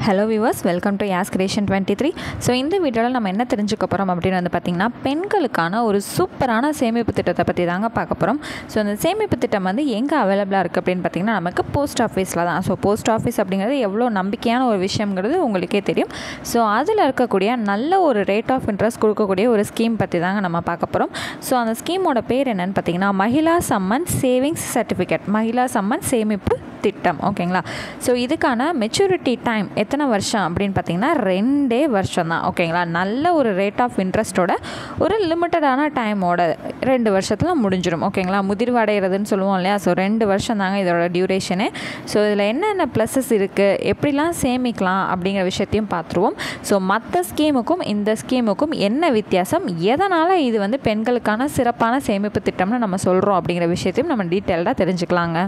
hello viewers welcome to Yas creation twenty three so இந்த வீடியோவில் நம்ம என்ன தெரிஞ்சுக்க போகிறோம் அப்படின்னு வந்து பார்த்திங்கன்னா பெண்களுக்கான ஒரு சூப்பரான சேமிப்பு திட்டத்தை பற்றி தாங்க பார்க்க போகிறோம் ஸோ அந்த சேமிப்பு திட்டம் வந்து எங்கே அவைலபிளாக இருக்குது அப்படின்னு பார்த்திங்கன்னா நமக்கு போஸ்ட் ஆஃபீஸில் தான் ஸோ போஸ்ட் ஆஃபீஸ் அப்படிங்கிறது எவ்வளோ நம்பிக்கையான ஒரு விஷயங்கிறது உங்களுக்கே தெரியும் ஸோ அதில் இருக்கக்கூடிய நல்ல ஒரு ரேட் ஆஃப் இன்ட்ரெஸ்ட் கொடுக்கக்கூடிய ஒரு ஸ்கீம் பற்றி தாங்க நம்ம பார்க்க போகிறோம் ஸோ அந்த ஸ்கீமோட பேர் என்னன்னு பார்த்தீங்கன்னா மகிழா சம்மன் சேவிங்ஸ் சர்டிஃபிகேட் மகிழா சம்மன் சேமிப்பு திட்டம் ஓகேங்களா ஸோ இதுக்கான மெச்சூரிட்டி டைம் எத்தனை வருஷம் அப்படின்னு பார்த்தீங்கன்னா ரெண்டே வருஷம் தான் ஓகேங்களா நல்ல ஒரு ரேட் ஆஃப் இன்ட்ரெஸ்ட்டோட ஒரு லிமிட்டடான டைமோட ரெண்டு வருஷத்தில் முடிஞ்சிடும் ஓகேங்களா முதிர்வு அடைகிறதுன்னு சொல்லுவோம் இல்லையா ஸோ ரெண்டு வருஷம் தாங்க இதோட டியூரேஷனு ஸோ இதில் என்னென்ன ப்ளஸஸ் இருக்குது எப்படிலாம் சேமிக்கலாம் அப்படிங்கிற விஷயத்தையும் பார்த்துருவோம் ஸோ மற்ற ஸ்கீமுக்கும் இந்த ஸ்கீமுக்கும் என்ன வித்தியாசம் எதனால் இது வந்து பெண்களுக்கான சிறப்பான சேமிப்பு திட்டம்னு நம்ம சொல்கிறோம் அப்படிங்கிற விஷயத்தையும் நம்ம டீட்டெயில்டாக தெரிஞ்சுக்கலாங்க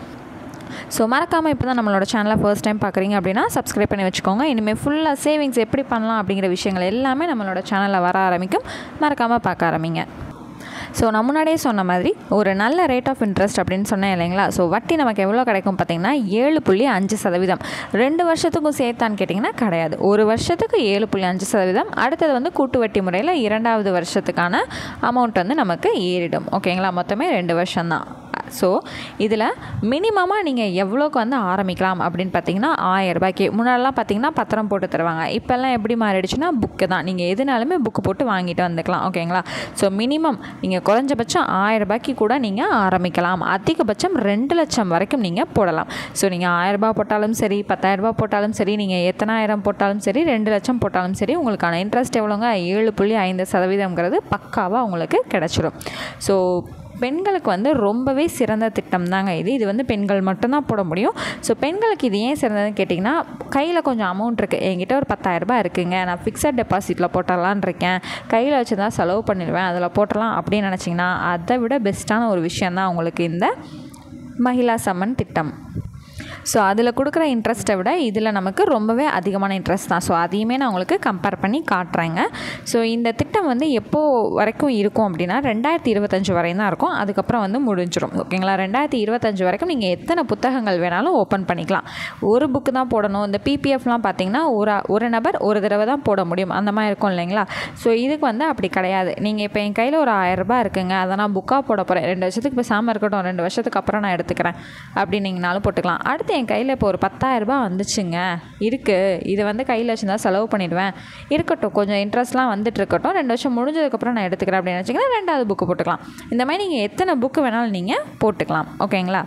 ஸோ மறக்காமல் இப்போ தான் நம்மளோட சேனலை ஃபர்ஸ்ட் டைம் பார்க்குறீங்க அப்படின்னா சப்ஸ்கிரைப் பண்ணி வச்சுக்கோங்க இனிமேல் ஃபுல்லாக சேவிங்ஸ் எப்படி பண்ணலாம் அப்படிங்கிற விஷயங்கள் எல்லாமே நம்மளோட சேனலில் வர ஆரம்பிக்கும் மறக்காமல் பார்க்க ஆரம்பிங்க ஸோ நான் முன்னாடியே சொன்ன மாதிரி ஒரு நல்ல ரேட் ஆஃப் இன்ட்ரெஸ்ட் அப்படின்னு சொன்னேன் இல்லைங்களா ஸோ வட்டி நமக்கு எவ்வளோ கிடைக்கும் பார்த்தீங்கன்னா ஏழு புள்ளி அஞ்சு சதவீதம் ரெண்டு வருஷத்துக்கும் சேர்த்தான்னு கேட்டிங்கன்னா கிடையாது ஒரு வருஷத்துக்கு ஏழு புள்ளி அஞ்சு சதவீதம் அடுத்தது வந்து கூட்டு வட்டி முறையில் இரண்டாவது வருஷத்துக்கான அமௌண்ட் வந்து நமக்கு ஏறிடும் ஓகேங்களா மொத்தமே ரெண்டு வருஷம்தான் ஸோ இதில் மினிமமாக நீங்கள் எவ்வளோக்கு வந்து ஆரம்பிக்கலாம் அப்படின்னு பார்த்தீங்கன்னா ஆயிரம் ரூபாய்க்கு முன்னாடிலாம் பார்த்தீங்கன்னா பத்திரம் போட்டு தருவாங்க இப்போல்லாம் எப்படி மாறிடுச்சுன்னா புக்கு தான் நீங்கள் எதுனாலுமே புக்கு போட்டு வாங்கிட்டு வந்துக்கலாம் ஓகேங்களா ஸோ மினிமம் நீங்கள் குறைஞ்சபட்சம் ஆயிரம் ரூபாய்க்கு கூட நீங்கள் ஆரம்பிக்கலாம் அதிகபட்சம் ரெண்டு லட்சம் வரைக்கும் நீங்கள் போடலாம் ஸோ நீங்கள் ஆயிரம் ரூபாய் போட்டாலும் சரி பத்தாயிரம் ரூபாய் போட்டாலும் சரி நீங்கள் எத்தனாயிரம் போட்டாலும் சரி ரெண்டு லட்சம் போட்டாலும் சரி உங்களுக்கான இன்ட்ரெஸ்ட் எவ்வளோங்க ஏழு புள்ளி ஐந்து சதவீதம்ங்கிறது பக்காவாக உங்களுக்கு கிடச்சிரும் ஸோ பெண்களுக்கு வந்து ரொம்பவே சிறந்த திட்டம் தாங்க இது இது வந்து பெண்கள் மட்டும்தான் போட முடியும் ஸோ பெண்களுக்கு இது ஏன் சிறந்ததுன்னு கேட்டிங்கன்னா கையில் கொஞ்சம் அமௌண்ட் இருக்குது என்கிட்ட ஒரு பத்தாயிரரூபா இருக்குங்க நான் ஃபிக்ஸட் டெபாசிட்டில் போட்டலான் இருக்கேன் கையில் வச்சு தான் செலவு பண்ணிடுவேன் அதில் போட்டலாம் அப்படின்னு நினச்சிங்கன்னா அதை விட பெஸ்ட்டான ஒரு விஷயந்தான் உங்களுக்கு இந்த மகிழா சம்மன் திட்டம் ஸோ அதில் கொடுக்குற இன்ட்ரெஸ்ட்டை விட இதில் நமக்கு ரொம்பவே அதிகமான இன்ட்ரெஸ்ட் தான் ஸோ அதையுமே நான் உங்களுக்கு கம்பேர் பண்ணி காட்டுறேங்க ஸோ இந்த திட்டம் வந்து எப்போ வரைக்கும் இருக்கும் அப்படின்னா ரெண்டாயிரத்தி இருபத்தஞ்சு வரையும் தான் இருக்கும் அதுக்கப்புறம் வந்து முடிஞ்சிடும் ஓகேங்களா ரெண்டாயிரத்தி இருபத்தஞ்சு வரைக்கும் நீங்கள் எத்தனை புத்தகங்கள் வேணாலும் ஓப்பன் பண்ணிக்கலாம் ஒரு புக்கு தான் போடணும் இந்த பிபிஎஃப்லாம் பார்த்தீங்கன்னா ஒரு ஒரு நபர் ஒரு தடவை தான் போட முடியும் அந்த மாதிரி இருக்கும் இல்லைங்களா ஸோ இதுக்கு வந்து அப்படி கிடையாது நீங்கள் இப்போ என் கையில் ஒரு ஆயிரரூபா இருக்குங்க அதை நான் புக்காக போட போகிறேன் ரெண்டு வருஷத்துக்கு பேசாமல் இருக்கட்டும் ரெண்டு வருஷத்துக்கு அப்புறம் நான் எடுத்துக்கிறேன் அப்படின்னீங்கனாலும் போட்டுக்கலாம் அடுத்து என் கையில் இப்போ ஒரு பத்தாயிரரூபா வந்துச்சுங்க இருக்குது இதை வந்து கையில் வச்சுருந்தா செலவு பண்ணிவிடுவேன் இருக்கட்டும் கொஞ்சம் இன்ட்ரெஸ்ட்லாம் வந்துட்டு இருக்கட்டும் ரெண்டு வருஷம் முடிஞ்சதுக்கப்புறம் நான் எடுத்துக்கிறேன் அப்படின்னு வச்சிங்கன்னா ரெண்டாவது புக்கு போட்டுக்கலாம் இந்த மாதிரி நீங்கள் எத்தனை புக்கு வேணாலும் நீங்கள் போட்டுக்கலாம் ஓகேங்களா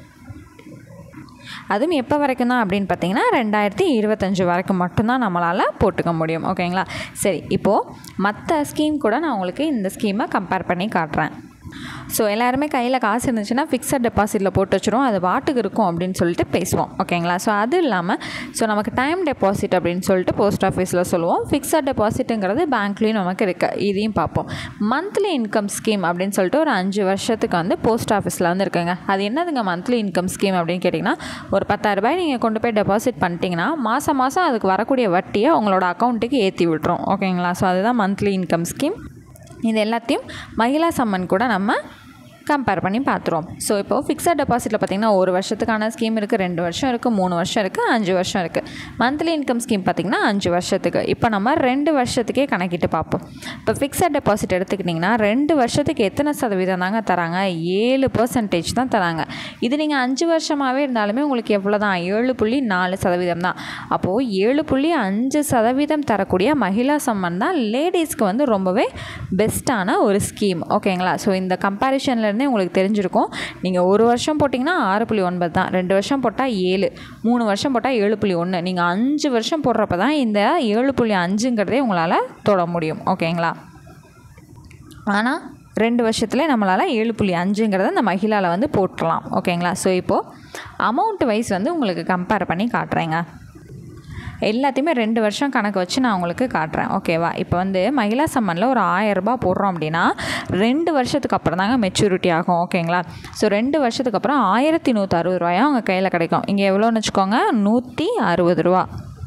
அதுவும் எப்போ வரைக்கும் தான் அப்படின்னு பார்த்தீங்கன்னா ரெண்டாயிரத்தி இருபத்தஞ்சு வரைக்கும் மட்டும்தான் நம்மளால் போட்டுக்க முடியும் ஓகேங்களா சரி இப்போது மற்ற ஸ்கீம் கூட நான் உங்களுக்கு இந்த ஸ்கீமை கம்பேர் பண்ணி காட்டுறேன் ஸோ எல்லாருமே கையில் காசு இருந்துச்சுன்னா ஃபிக்ஸட் டெபாசிட்டில் போட்டு வச்சுருவோம் அது வாட்டுக்கு இருக்கும் அப்படின்னு சொல்லிட்டு பேசுவோம் ஓகேங்களா ஸோ அது இல்லாமல் ஸோ நமக்கு டைம் டெபாசிட் அப்படின்னு சொல்லிட்டு போஸ்ட் ஆஃபீஸில் சொல்லுவோம் ஃபிக்ஸட் டெபாசிட்டுங்கிறது பேங்க்லேயும் நமக்கு இருக்குது இதையும் பார்ப்போம் மந்த்லி இன்கம் ஸ்கீம் அப்படின்னு சொல்லிட்டு ஒரு அஞ்சு வருஷத்துக்கு வந்து போஸ்ட் ஆஃபீஸில் வந்து இருக்குங்க அது என்னதுங்க மந்த்லி இன்கம் ஸ்கீம் அப்படின்னு கேட்டிங்கன்னா ஒரு பத்தாயிரரூபாய் நீங்கள் கொண்டு போய் டெபாசிட் பண்ணிட்டீங்கன்னா மாதம் மாதம் அதுக்கு வரக்கூடிய வட்டியை உங்களோட அக்கௌண்ட்டுக்கு ஏற்றி விட்டுரும் ஓகேங்களா ஸோ அதுதான் மந்த்லி இன்கம் ஸ்கீம் இது எல்லாத்தையும் மகிழா சம்மன் கூட நம்ம கம்பேர் பண்ணி பார்த்துருவோம் ஸோ இப்போது ஃபிக்ஸட் டெபாசிட்டில் பார்த்திங்கன்னா ஒரு வருஷத்துக்கான ஸ்கீம் இருக்குது ரெண்டு வருஷம் இருக்குது மூணு வருஷம் இருக்குது அஞ்சு வருஷம் இருக்குது மந்த்லி இன்கம் ஸ்கீம் பார்த்திங்கன்னா அஞ்சு வருஷத்துக்கு இப்போ நம்ம ரெண்டு வருஷத்துக்கே கணக்கிட்டு பார்ப்போம் இப்போ ஃபிக்ஸட் டெபாசிட் எடுத்துக்கிட்டிங்கன்னா ரெண்டு வருஷத்துக்கு எத்தனை சதவீதம் தாங்க தராங்க ஏழு பர்சன்டேஜ் தான் தராங்க இது நீங்கள் அஞ்சு வருஷமாகவே இருந்தாலுமே உங்களுக்கு எவ்வளோ தான் ஏழு புள்ளி நாலு சதவீதம் தான் அப்போது ஏழு புள்ளி அஞ்சு சதவீதம் தரக்கூடிய மகிழா சம்மன் தான் லேடிஸ்க்கு வந்து ரொம்பவே பெஸ்ட்டான ஒரு ஸ்கீம் ஓகேங்களா ஸோ இந்த கம்பேரிஷனில் இருந்தே உங்களுக்கு தெரிஞ்சிருக்கும் நீங்கள் ஒரு வருஷம் போட்டிங்கன்னா ஆறு புள்ளி ஒன்பது தான் ரெண்டு வருஷம் போட்டால் ஏழு மூணு வருஷம் போட்டால் ஏழு புள்ளி ஒன்று நீங்கள் அஞ்சு வருஷம் போடுறப்ப தான் இந்த ஏழு புள்ளி அஞ்சுங்கிறதே உங்களால் தொட முடியும் ஓகேங்களா ஆனால் ரெண்டு வருஷத்துல நம்மளால் ஏழு புள்ளி அஞ்சுங்கிறத இந்த மகிழாவில் வந்து போட்டுடலாம் ஓகேங்களா ஸோ இப்போது அமௌண்ட் வைஸ் வந்து உங்களுக்கு கம்பேர் பண்ணி காட்டுறேங்க எல்லாத்தையுமே ரெண்டு வருஷம் கணக்கு வச்சு நான் உங்களுக்கு காட்டுறேன் ஓகேவா இப்போ வந்து மகிழா சம்மனில் ஒரு ஆயரரூபா போடுறோம் அப்படின்னா ரெண்டு வருஷத்துக்கு அப்புறம் தாங்க மெச்சூரிட்டி ஆகும் ஓகேங்களா ஸோ ரெண்டு வருஷத்துக்கு அப்புறம் ஆயிரத்தி நூற்றி அறுபது ரூபாயும் உங்கள் கையில் கிடைக்கும் இங்கே எவ்வளோன்னு வச்சுக்கோங்க நூற்றி அறுபது ரூபா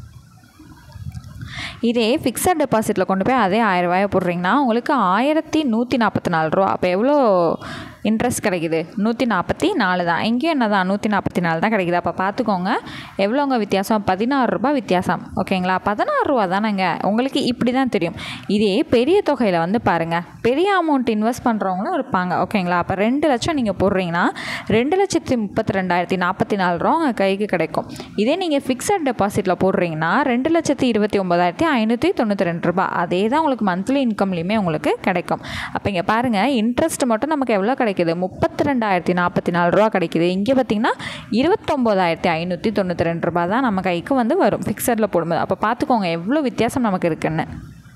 இதே ஃபிக்ஸட் டெபாசிட்டில் கொண்டு போய் அதே ஆயிரம் ரூபாயை போடுறீங்கன்னா உங்களுக்கு ஆயிரத்தி நூற்றி நாற்பத்தி நாலு ரூபா அப்போ எவ்வளோ இன்ட்ரெஸ்ட் கிடைக்குது நூற்றி நாற்பத்தி நாலு தான் இங்கேயும் என்ன தான் நூற்றி நாற்பத்தி நாலு தான் கிடைக்குது அப்போ பார்த்துக்கோங்க எவ்வளோங்க வித்தியாசம் பதினாறு ரூபாய் வித்தியாசம் ஓகேங்களா பதினாறு ரூபா தானேங்க உங்களுக்கு இப்படி தான் தெரியும் இதே பெரிய தொகையில் வந்து பாருங்கள் பெரிய அமௌண்ட் இன்வெஸ்ட் பண்ணுறவங்களும் இருப்பாங்க ஓகேங்களா அப்போ ரெண்டு லட்சம் நீங்கள் போடுறீங்கன்னா ரெண்டு லட்சத்தி முப்பத்தி ரெண்டாயிரத்தி நாற்பத்தி நாலு ரூபா உங்கள் கைக்கு கிடைக்கும் இதே நீங்கள் ஃபிக்ஸட் டெபாசிட்டில் போடுறீங்கன்னா ரெண்டு லட்சத்தி இருபத்தி ஒம்பதாயிரத்தி ஐநூற்றி தொண்ணூற்றி ரெண்டு ரூபாய் அதே தான் உங்களுக்கு மந்த்லி இன்கம்லேயுமே உங்களுக்கு கிடைக்கும் அப்போ இங்கே பாருங்கள் இன்ட்ரெஸ்ட் மட்டும் நமக்கு எவ்வளோ கிடைக்குது முப்பத்தி ரெண்டாயிரத்தி நாற்பத்தி நாலு ரூபா கிடைக்குது இங்கே பார்த்தீங்கன்னா இருபத்தொம்போதாயிரத்தி ஐநூற்றி தொண்ணூற்றி ரெண்டு ரூபா தான் நம்ம கைக்கு வந்து வரும் ஃபிக்ஸடில் போடும்போது அப்போ பார்த்துக்கோங்க எவ்வளோ வித்தியாசம் நமக்கு இருக்குன்னு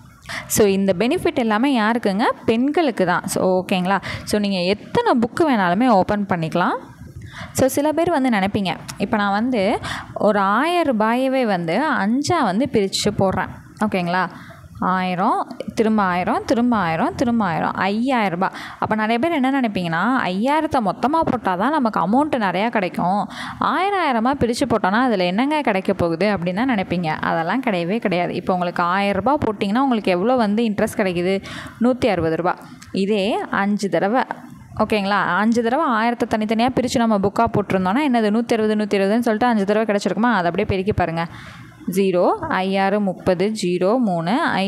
ஸோ இந்த பெனிஃபிட் எல்லாமே யாருக்குங்க பெண்களுக்கு தான் ஸோ ஓகேங்களா ஸோ நீங்கள் எத்தனை புக்கு வேணாலுமே ஓப்பன் பண்ணிக்கலாம் ஸோ சில பேர் வந்து நினைப்பீங்க இப்போ நான் வந்து ஒரு ஆயிரம் ரூபாயவே வந்து அஞ்சாக வந்து பிரித்து போடுறேன் ஓகேங்களா ஆயிரம் திரும்ப ஆயிரம் திரும்ப ஆயிரம் திரும்ப ஆயிரம் ஐயாயிரம் ரூபாய் அப்போ நிறைய பேர் என்ன நினைப்பீங்கன்னா ஐயாயிரத்தை மொத்தமாக போட்டால் தான் நமக்கு அமௌண்ட்டு நிறையா கிடைக்கும் ஆயிரம் ஆயிரமாக பிரித்து போட்டோன்னா அதில் என்னங்க கிடைக்க போகுது அப்படின்னு தான் நினைப்பீங்க அதெல்லாம் கிடையவே கிடையாது இப்போ உங்களுக்கு ஆயிரம் ரூபாய் போட்டிங்கன்னா உங்களுக்கு எவ்வளோ வந்து இன்ட்ரெஸ்ட் கிடைக்குது நூற்றி அறுபது ரூபா இதே அஞ்சு தடவை ஓகேங்களா அஞ்சு தடவை ஆயிரத்தை தனித்தனியாக பிரித்து நம்ம புக்காக போட்டிருந்தோன்னா என்னது நூற்றி அறுபது நூற்றி இருபதுன்னு சொல்லிட்டு அஞ்சு தடவை கிடச்சிருக்குமா அதை அப்படியே பெருக்கி பாருங்கள் ஜீரோ ஐயாறு முப்பது ஜீரோ மூணு ஐ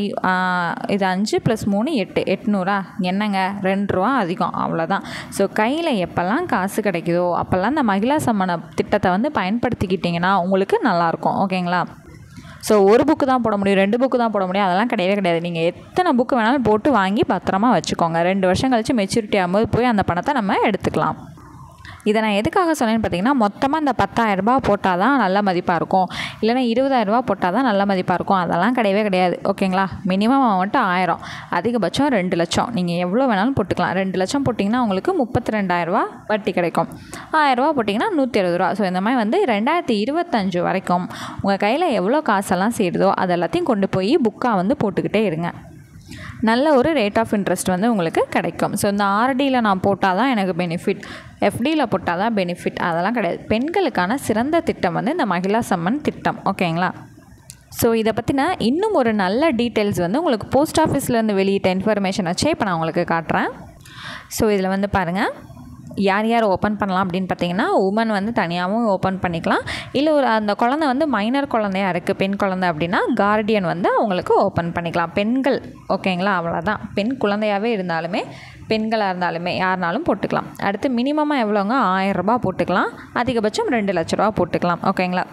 இது அஞ்சு ப்ளஸ் மூணு எட்டு எட்நூறா என்னங்க ரெண்டு ரூபா அதிகம் அவ்வளோதான் ஸோ கையில் எப்போல்லாம் காசு கிடைக்குதோ அப்போல்லாம் இந்த மகிழா சம்மண திட்டத்தை வந்து பயன்படுத்திக்கிட்டிங்கன்னா உங்களுக்கு நல்லாயிருக்கும் ஓகேங்களா ஸோ ஒரு புக்கு தான் போட முடியும் ரெண்டு புக்கு தான் போட முடியும் அதெல்லாம் கிடையவே கிடையாது நீங்கள் எத்தனை புக்கு வேணாலும் போட்டு வாங்கி பத்திரமா வச்சுக்கோங்க ரெண்டு வருஷம் கழித்து மெச்சூரிட்டி ஆகும்போது போய் அந்த பணத்தை நம்ம எடுத்துக்கலாம் இதை நான் எதுக்காக சொன்னேன்னு பார்த்தீங்கன்னா மொத்தமாக இந்த பத்தாயிரரூபா போட்டால் தான் நல்ல மதிப்பாக இருக்கும் இல்லைனா இருபதாயிரரூபா போட்டால் தான் நல்ல மதிப்பாக இருக்கும் அதெல்லாம் கிடையவே கிடையாது ஓகேங்களா மினிமம் அமௌண்ட்டு ஆயிரம் அதிகபட்சம் ரெண்டு லட்சம் நீங்கள் எவ்வளோ வேணாலும் போட்டுக்கலாம் ரெண்டு லட்சம் போட்டிங்கன்னா உங்களுக்கு முப்பத்தி ரெண்டாயிரரூபா வட்டி கிடைக்கும் ஆயிரரூபா போட்டிங்கன்னா நூற்றி அறுபது ரூபா ஸோ இந்த மாதிரி வந்து ரெண்டாயிரத்தி இருபத்தஞ்சு வரைக்கும் உங்கள் கையில் எவ்வளோ காசெல்லாம் சேருதோ அது எல்லாத்தையும் கொண்டு போய் புக்காக வந்து போட்டுக்கிட்டே இருங்க நல்ல ஒரு ரேட் ஆஃப் இன்ட்ரெஸ்ட் வந்து உங்களுக்கு கிடைக்கும் ஸோ இந்த ஆர்டியில் நான் போட்டால் தான் எனக்கு பெனிஃபிட் எஃப்டியில் போட்டால் தான் பெனிஃபிட் அதெல்லாம் கிடையாது பெண்களுக்கான சிறந்த திட்டம் வந்து இந்த மகிழா சம்மன் திட்டம் ஓகேங்களா ஸோ இதை பற்றின இன்னும் ஒரு நல்ல டீட்டெயில்ஸ் வந்து உங்களுக்கு போஸ்ட் ஆஃபீஸ்லேருந்து வெளியிட்ட இன்ஃபர்மேஷன் வச்சே இப்போ நான் உங்களுக்கு காட்டுறேன் ஸோ இதில் வந்து பாருங்கள் யார் யார் ஓப்பன் பண்ணலாம் அப்படின்னு பார்த்தீங்கன்னா உமன் வந்து தனியாகவும் ஓப்பன் பண்ணிக்கலாம் இல்லை ஒரு அந்த குழந்தை வந்து மைனர் குழந்தையா இருக்குது பெண் குழந்தை அப்படின்னா கார்டியன் வந்து அவங்களுக்கு ஓப்பன் பண்ணிக்கலாம் பெண்கள் ஓகேங்களா அவ்வளோதான் பெண் குழந்தையாகவே இருந்தாலுமே பெண்களாக இருந்தாலுமே யாருனாலும் போட்டுக்கலாம் அடுத்து மினிமமாக எவ்வளோங்க ஆயிரரூபா போட்டுக்கலாம் அதிகபட்சம் ரெண்டு லட்ச ரூபா போட்டுக்கலாம் ஓகேங்களா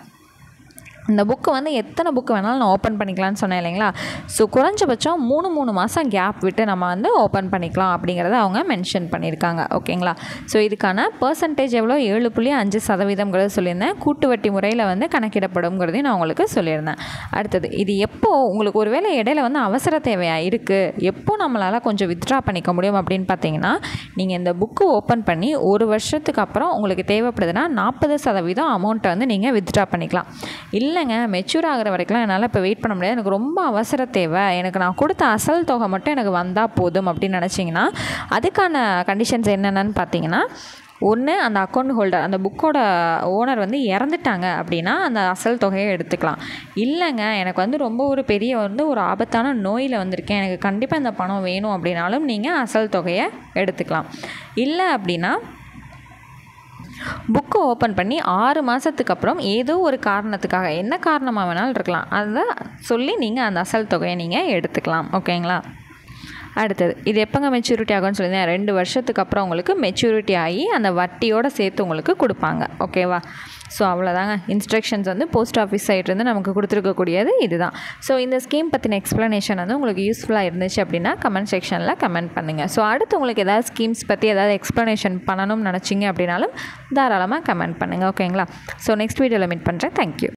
இந்த புக்கு வந்து எத்தனை புக்கு வேணாலும் நான் ஓப்பன் பண்ணிக்கலாம்னு சொன்னேன் இல்லைங்களா ஸோ குறைஞ்சபட்சம் மூணு மூணு மாதம் கேப் விட்டு நம்ம வந்து ஓப்பன் பண்ணிக்கலாம் அப்படிங்கிறத அவங்க மென்ஷன் பண்ணியிருக்காங்க ஓகேங்களா ஸோ இதுக்கான பர்சன்டேஜ் எவ்வளோ ஏழு புள்ளி அஞ்சு சதவீதம்ங்கிறது சொல்லியிருந்தேன் கூட்டு வட்டி முறையில் வந்து கணக்கிடப்படும்ங்கிறதையும் நான் உங்களுக்கு சொல்லியிருந்தேன் அடுத்தது இது எப்போ உங்களுக்கு ஒருவேளை இடையில வந்து அவசர தேவையாக இருக்குது எப்போ நம்மளால் கொஞ்சம் வித்ட்ரா பண்ணிக்க முடியும் அப்படின்னு பார்த்தீங்கன்னா நீங்கள் இந்த புக்கு ஓப்பன் பண்ணி ஒரு வருஷத்துக்கு அப்புறம் உங்களுக்கு தேவைப்படுதுன்னா நாற்பது சதவீதம் அமௌண்ட்டை வந்து நீங்கள் வித்ட்ரா பண்ணிக்கலாம் இல்லை இல்லைங்க மெச்சூர் ஆகிற வரைக்கும்லாம் என்னால் இப்போ வெயிட் பண்ண முடியாது எனக்கு ரொம்ப அவசர தேவை எனக்கு நான் கொடுத்த அசல் தொகை மட்டும் எனக்கு வந்தால் போதும் அப்படின்னு நினச்சிங்கன்னா அதுக்கான கண்டிஷன்ஸ் என்னென்னு பார்த்தீங்கன்னா ஒன்று அந்த அக்கௌண்ட் ஹோல்டர் அந்த புக்கோட ஓனர் வந்து இறந்துட்டாங்க அப்படின்னா அந்த அசல் தொகையை எடுத்துக்கலாம் இல்லைங்க எனக்கு வந்து ரொம்ப ஒரு பெரிய வந்து ஒரு ஆபத்தான நோயில் வந்திருக்கேன் எனக்கு கண்டிப்பாக இந்த பணம் வேணும் அப்படின்னாலும் நீங்கள் அசல் தொகையை எடுத்துக்கலாம் இல்லை அப்படின்னா புக்கு ஓப்பன் பண்ணி ஆறு மாதத்துக்கு அப்புறம் ஏதோ ஒரு காரணத்துக்காக என்ன காரணமாக வேணாலும் இருக்கலாம் அதை சொல்லி நீங்கள் அந்த அசல் தொகையை நீங்கள் எடுத்துக்கலாம் ஓகேங்களா அடுத்தது இது எப்போங்க மெச்சூரிட்டி ஆகும்னு சொல்லியிருந்தேன் ரெண்டு வருஷத்துக்கு அப்புறம் உங்களுக்கு மெச்சூரிட்டி ஆகி அந்த வட்டியோடு சேர்த்து உங்களுக்கு கொடுப்பாங்க ஓகேவா ஸோ அவ்வளோதாங்க இன்ஸ்ட்ரக்ஷன்ஸ் வந்து போஸ்ட் ஆஃபீஸ் சைட்லேருந்து நமக்கு கொடுத்துருக்கக்கூடியது இதுதான் ஸோ இந்த ஸ்கீம் பற்றின எக்ஸ்ப்ளனேஷன் வந்து உங்களுக்கு யூஸ்ஃபுல்லாக இருந்துச்சு அப்படின்னா கமெண்ட் செக்ஷனில் கமெண்ட் பண்ணுங்கள் ஸோ அடுத்து உங்களுக்கு ஏதாவது ஸ்கீம்ஸ் பற்றி ஏதாவது எக்ஸ்ப்ளனேஷன் பண்ணணும்னு நினச்சிங்க அப்படின்னாலும் தாராளமாக கமெண்ட் பண்ணுங்கள் ஓகேங்களா ஸோ நெக்ஸ்ட் வீடியோவில் மீட் பண்ணுறேன் தேங்க்யூ